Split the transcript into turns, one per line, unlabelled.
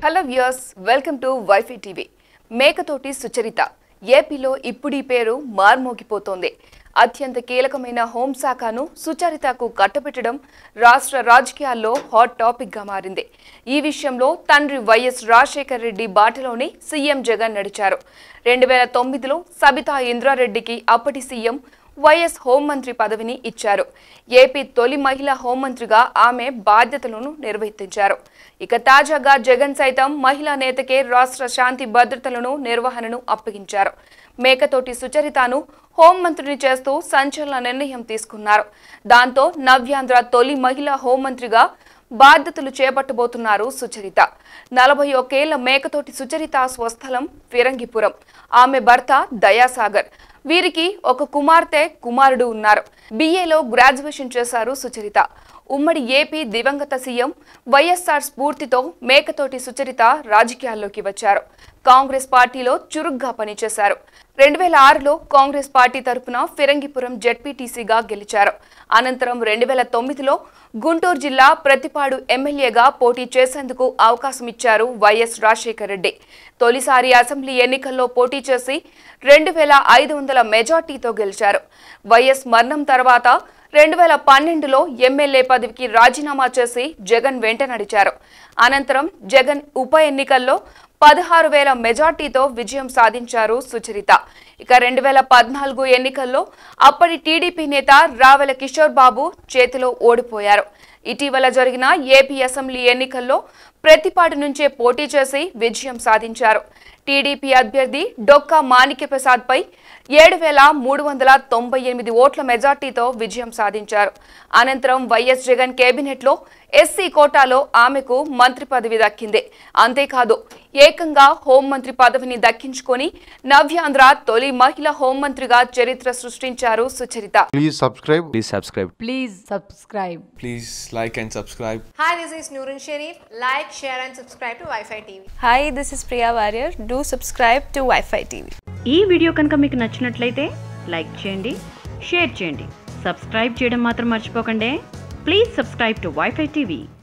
Hello viewers welcome to Wi-Fi TV Mekathoti Sucharitha ఏపీలో ఇప్పుడు ఈ పేరు మార్మోగిపోతోంది అత్యంత కీలకమైన హోంశాఖను సుచరితకు కట్టబెట్టడం రాష్ట్ర రాజకీయాల్లో హాట్ టాపిక్ గా మారింది ఈ విషయంలో తండ్రి వైఎస్ రాజశేఖర్ రెడ్డి బాటలోనే సీఎం జగన్ నడిచారు రెండు వేల తొమ్మిదిలో సబితా ఇంద్రారెడ్డికి అప్పటి సీఎం వైఎస్ హోంమంత్రి పదవిని ఇచ్చారు ఏపీ తొలి మహిళా హోంమంత్రిగా ఆమె బాధ్యతలను నిర్వర్తించారు ఇక తాజాగా జగన్ సైతం మహిళా నేతకే రాష్ట్ర శాంతి భద్రతలను నిర్వహణను అప్పగించారు మేకతోటి సుచరితను హోంమంత్రిని చేస్తూ సంచలన నిర్ణయం తీసుకున్నారు దాంతో నవ్యాంధ్ర తొలి మహిళా హోంమంత్రిగా బాధ్యతలు చేపట్టబోతున్నారు సుచరిత నలభై ఒకేళ్ల మేకతోటి సుచరిత స్వస్థలం ఫిరంగిపురం ఆమె భర్త దయాసాగర్ వీరికి ఒక కుమార్తె కుమారుడు ఉన్నారు బిఏలో గ్రాడ్యుయేషన్ చేశారు సుచరిత ఉమ్మడి ఏపీ దివంగత సీఎం వైఎస్ఆర్ స్ఫూర్తితో మేకతోటి సుచరిత రాజకీయాల్లోకి వచ్చారు కాంగ్రెస్ పార్టీలో చురుగ్గా పనిచేశారు రెండు వేల ఆరులో కాంగ్రెస్ పార్టీ తరపున ఫిరంగిపురం జెడ్పీటీసీగా గెలిచారు అనంతరం రెండు వేల తొమ్మిదిలో గుంటూరు జిల్లా ప్రతిపాడు ఎమ్మెల్యేగా పోటీ చేసేందుకు అవకాశం ఇచ్చారు వైఎస్ రాజశేఖర్ రెడ్డి తొలిసారి అసెంబ్లీ ఎన్నికల్లో పోటీ చేసి రెండు వేల ఐదు వందల మెజార్టీతో గెలిచారు వైఎస్ మరణం తర్వాత రెండు వేల పన్నెండులో ఎమ్మెల్యే పదవికి రాజీనామా చేసి జగన్ వెంట నడిచారు అనంతరం జగన్ ఉప ఎన్నికల్లో పదహారు వేల మెజార్టీతో విజయం సాధించారు సుచరిత ఇక రెండు వేల పద్నాలుగు ఎన్నికల్లో అప్పటి టీడీపీ నేత రావెల కిషోర్ బాబు చేతిలో ఓడిపోయారు ఇటీవల జరిగిన ఏపీ అసెంబ్లీ ఎన్నికల్లో ప్రతిపాడు నుంచే పోటీ చేసి విజయం సాధించారు టీడీపీ అభ్యర్థి డొక్కా మాణిక్యప్రసాద్ పై ఏడు వేల మూడు వందల తొంభై ఎనిమిది ఓట్ల మెజార్టీతో విజయం సాధించారు అనంతరం వైఎస్ జగన్ కేబినెట్లో ఎస్సీ కోటాలో ఆమెకు మంత్రి పదవి దక్కింది అంతేకాదు ఏకంగా హోంమంత్రి పదవిని దక్కించుకొని నవ్యాంధ్ర తొలి మహిళా హోంమంత్రిగా చరిత్ర సృష్టించారు Sucharitha
Please subscribe.
Please subscribe.
Please subscribe.
Please like and subscribe.
Hi, this is Noorun Sharif. Like, share, and subscribe to Wi-Fi TV.
Hi, this is Priya Warrior. Do subscribe to Wi-Fi TV.
ఈ video కనుక మీకు నచ్చినట్లయితే like చేయండి share చేయండి subscribe చేయడం మాత్రం మర్చిపోకండి please subscribe to Wi-Fi TV